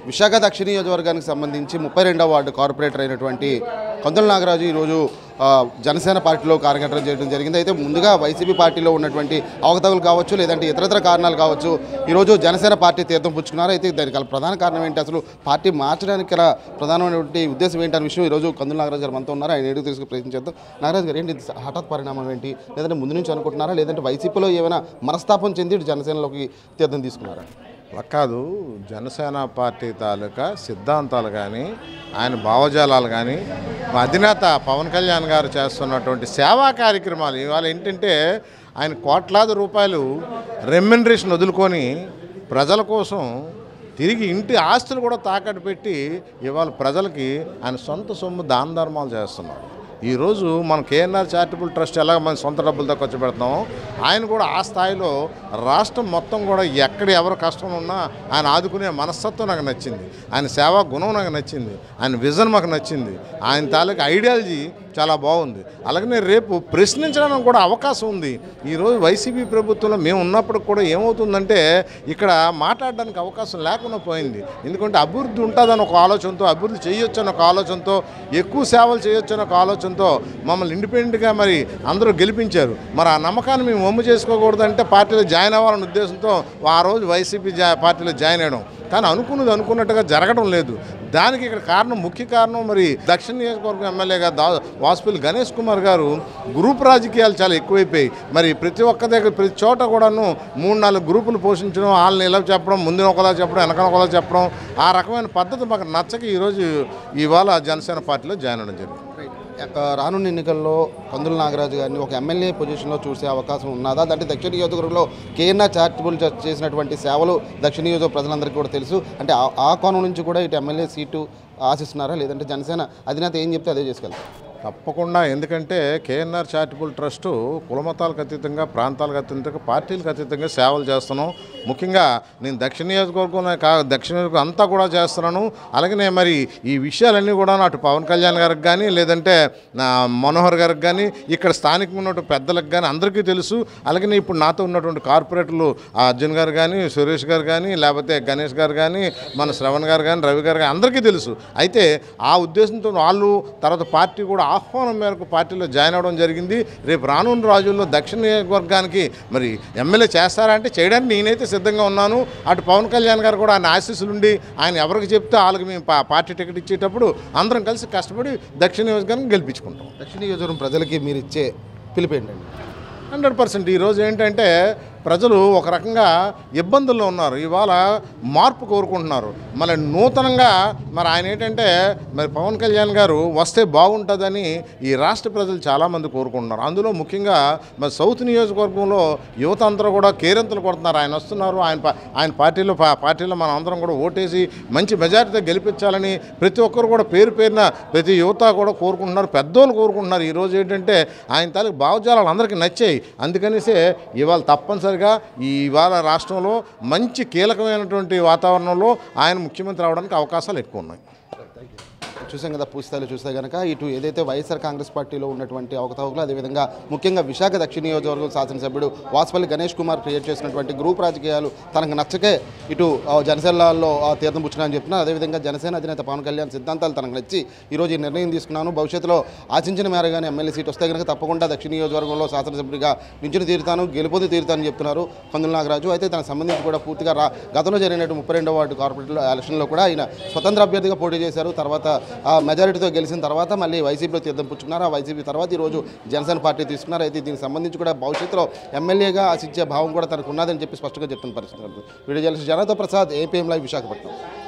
విశాఖ దక్షిణ నియోజకవర్గానికి సంబంధించి ముప్పై రెండవ వార్డు కార్పొరేటర్ అయినటువంటి కందుల నాగరాజు ఈరోజు ఆ, జనసేన పార్టీలో కార్యకర్తలు చేయడం జరిగింది అయితే ముందుగా వైసీపీ పార్టీలో ఉన్నటువంటి అవకతవలు కావచ్చు లేదంటే ఇతరత్ర కారణాలు కావచ్చు ఈరోజు జనసేన పార్టీ తీర్థం పుచ్చుకున్నారు అయితే దానికి గల ప్రధాన కారణం ఏంటి అసలు పార్టీ మార్చడానికి గల ప్రధానమైనటువంటి ఉద్దేశం ఏంటి అనే విషయం ఈరోజు కందుల నాగరాజు గారు మనతో ఉన్నారు ఆయన ఏడుగు తీసుకు ప్రయత్నం చేద్దాం నాగరాజు గారు ఏంటి ఇది హఠాత్ పరిణామం ఏంటి లేదంటే ముందు నుంచి అనుకుంటున్నారా లేదంటే వైసీపీలో ఏమైనా మనస్తాపం చెంది ఇటు జనసేనలోకి తీర్థం తీసుకున్నారా అలా కాదు జనసేన పార్టీ తాలూకా సిద్ధాంతాలు కానీ ఆయన భావజాలాలు కానీ మా అధినేత పవన్ కళ్యాణ్ గారు చేస్తున్నటువంటి సేవా కార్యక్రమాలు ఇవాళ ఏంటంటే ఆయన కోట్లాది రూపాయలు రెమ్యునరేషన్ వదులుకొని ప్రజల కోసం తిరిగి ఇంటి ఆస్తులు కూడా తాకట్టు పెట్టి ఇవాళ ప్రజలకి ఆయన సొంత సొమ్ము దాన ధర్మాలు చేస్తున్నారు ఈరోజు మనం కేఎన్ఆర్ చారిటబుల్ ట్రస్ట్ ఎలాగ మన సొంత డబ్బులతో ఖర్చు పెడతామో ఆయన కూడా ఆ స్థాయిలో రాష్ట్రం మొత్తం కూడా ఎక్కడ ఎవరు కష్టం ఉన్నా ఆయన ఆదుకునే మనస్తత్వం నాకు నచ్చింది ఆయన సేవా గుణం నాకు నచ్చింది ఆయన విజన్ మాకు నచ్చింది ఆయన తాలూకు ఐడియాలజీ చాలా బాగుంది అలాగనే రేపు ప్రశ్నించడానికి కూడా అవకాశం ఉంది ఈరోజు వైసీపీ ప్రభుత్వంలో మేము ఉన్నప్పుడు కూడా ఏమవుతుందంటే ఇక్కడ మాట్లాడడానికి అవకాశం లేకుండా పోయింది ఎందుకంటే అభివృద్ధి ఉంటుందని ఒక ఆలోచనతో అభివృద్ధి చేయొచ్చని ఒక ఆలోచనతో ఎక్కువ సేవలు చేయొచ్చని ఒక ఆలోచనతో మమ్మల్ని ఇండిపెండెంట్గా మరి అందరూ గెలిపించారు మరి ఆ నమ్మకాన్ని మేము వమ్ము చేసుకోకూడదంటే పార్టీలో జాయిన్ అవ్వాలనే ఉద్దేశంతో ఆ రోజు వైసీపీ జా పార్టీలో జాయిన్ అయ్యడం కానీ అనుకున్నది అనుకున్నట్టుగా జరగడం లేదు దానికి ఇక్కడ కారణం ముఖ్య కారణం మరి దక్షిణ నియోజకవర్గం ఎమ్మెల్యేగా దా వాసుపల్లి గణేష్ కుమార్ గారు గ్రూప్ రాజకీయాలు చాలా ఎక్కువైపోయాయి మరి ప్రతి ఒక్క దగ్గర ప్రతి చోట కూడాను మూడు నాలుగు గ్రూపులు పోషించడం వాళ్ళని ఇలా చెప్పడం ముందున ఒకలా చెప్పడం వెనకన ఒకలా చెప్పడం ఆ రకమైన పద్ధతి మాకు నచ్చక ఈరోజు ఇవాళ జనసేన పార్టీలో జాయిన్ అవ్వడం జరిగింది యొక్క రానున్న ఎన్నికల్లో కందుల నాగరాజు గారిని ఒక ఎమ్మెల్యే పొజిషన్లో చూసే అవకాశం ఉన్నదా అంటే దక్షిణ నియోజకవర్గంలో కేఎన్ఆర్ చారిటబుల్ ట్రస్ట్ చేసినటువంటి సేవలు దక్షిణ నియోజక ప్రజలందరికీ కూడా తెలుసు అంటే ఆ- ఆ కోణం నుంచి కూడా ఇటు ఎమ్మెల్యే సీటు ఆశిస్తున్నారా లేదంటే జనసేన అధినేత ఏం చెప్తే అదే చేసుకెళ్తారు తప్పకుండా ఎందుకంటే కేఎన్ఆర్ చారిటబుల్ ట్రస్ట్ కులమతాలకు అతీతంగా ప్రాంతాలకు అతీతంగా పార్టీలకు అతీతంగా సేవలు చేస్తున్నాం ముఖ్యంగా నేను దక్షిణ నియోజకవర్గంలో కా దక్షిణ నియోజకవర్గం అంతా కూడా చేస్తున్నాను అలాగనే మరి ఈ విషయాలన్నీ కూడా అటు పవన్ కళ్యాణ్ గారికి కానీ లేదంటే నా మనోహర్ గారికి కానీ ఇక్కడ స్థానికంగా ఉన్నటువంటి పెద్దలకు కానీ అందరికీ తెలుసు అలాగనే ఇప్పుడు నాతో ఉన్నటువంటి కార్పొరేటర్లు ఆ అర్జున్ గారు కానీ సురేష్ గారు కానీ లేకపోతే గణేష్ గారు కానీ మన శ్రవణ్ గారు కానీ రవి గారు కానీ అందరికీ తెలుసు అయితే ఆ ఉద్దేశంతో వాళ్ళు తర్వాత పార్టీ కూడా ఆహ్వానం మేరకు పార్టీలో జాయిన్ అవ్వడం జరిగింది రేపు రానున్న రోజుల్లో దక్షిణ నియోజకవర్గానికి మరి ఎమ్మెల్యే చేస్తారా అంటే చేయడానికి నేనైతే సిద్ధంగా ఉన్నాను అటు పవన్ కళ్యాణ్ గారు కూడా ఆయన ఆశీస్సులు ఉండి ఆయన ఎవరికి చెప్తే వాళ్ళకి మేము పా- పార్టీ టికెట్ ఇచ్చేటప్పుడు అందరం కలిసి కష్టపడి దక్షిణ నియోజకవర్గం గెలిపించుకుంటాం దక్షిణ నియోజకవర్గం ప్రజలకి మీరు ఇచ్చే పిలుపు ఏంటండి హండ్రెడ్ పర్సెంట్ ఈరోజు ఏంటంటే ప్రజలు ఒక రకంగా ఇబ్బందుల్లో ఉన్నారు ఇవాళ మార్పు కోరుకుంటున్నారు మళ్ళీ నూతనంగా మరి ఆయన ఏంటంటే మరి పవన్ కళ్యాణ్ గారు వస్తే బాగుంటుందని ఈ రాష్ట్ర ప్రజలు చాలామంది కోరుకుంటున్నారు అందులో ముఖ్యంగా మరి సౌత్ నియోజకవర్గంలో యువత అందరూ కూడా కేరింతలు కొడుతున్నారు ఆయన వస్తున్నారు ఆయన పా- ఆయన పార్టీలో పా- పార్టీలో మనం అందరం కూడా ఓటేసి మంచి మెజారిటీతో గెలిపించాలని ప్రతి ఒక్కరు కూడా పేరు పేరున ప్రతి యువత కూడా కోరుకుంటున్నారు పెద్దోళ్ళు కోరుకుంటున్నారు ఈరోజు ఏంటంటే ఆయన తాలూకు భావజాలాలు అందరికీ నచ్చాయి అందుకనిసే ఇవాళ తప్పనిసరిగా ఈ ఇవాళ రాష్ట్రంలో మంచి కీలకమైనటువంటి వాతావరణంలో ఆయన ముఖ్యమంత్రి అవడానికి అవకాశాలు ఎక్కువ ఉన్నాయి చూసాం కదా పూస్తాలు చూస్తే కనుక ఇటు ఏదైతే వైఎస్ఆర్ కాంగ్రెస్ పార్టీలో ఉన్నటువంటి అవకతవకలు అదేవిధంగా ముఖ్యంగా విశాఖ దక్షిణ నియోజకవర్గం శాసనసభ్యుడు వాసుపల్లి గణేష్ కుమార్ క్రియేట్ చేసినటువంటి గ్రూప్ రాజకీయాలు తనకు నచ్చకే ఇటు ఆ, జనసేనలో ఆ, తీర్థం పుచ్చుకున్నానని చెప్తున్నారు అదేవిధంగా జనసేన అధినేత పవన్ కళ్యాణ్ సిద్ధాంతాలు తనకు నచ్చి ఈరోజు ఈ నిర్ణయం తీసుకున్నాను భవిష్యత్తులో ఆశించిన మేరగానే ఎమ్మెల్యే సీట్ వస్తే కనుక తప్పకుండా దక్షిణ నియోజకవర్గంలో శాసనసభ్యుడిగా నించుని తీరుతాను గెలుపొంది తీరుతానని చెప్తున్నారు కందుల నాగరాజు అయితే తనకు సంబంధించి కూడా పూర్తిగా రా గతంలో జరిగినట్టు ముప్పై రెండవ వార్డు కార్పొరేట్ ఎలక్షన్లో కూడా ఆయన స్వతంత్ర అభ్యర్థిగా పోటీ చేశారు తర్వాత ఆ మెజారిటీతో గెలిచిన తర్వాత మళ్ళీ వైసీపీలో తీర్థం పుచ్చుకున్నారు ఆ వైసీపీ తర్వాత ఈరోజు జనసేన పార్టీ తీసుకున్నారు అయితే దీనికి సంబంధించి కూడా భవిష్యత్తులో ఎమ్మెల్యేగా ఆశించే భావం కూడా తనకు ఉన్నదని చెప్పి స్పష్టంగా చెప్తున్న పరిస్థితి కనిపిస్తుంది. Video journalist Janata Prasad APM live Visakhapatnam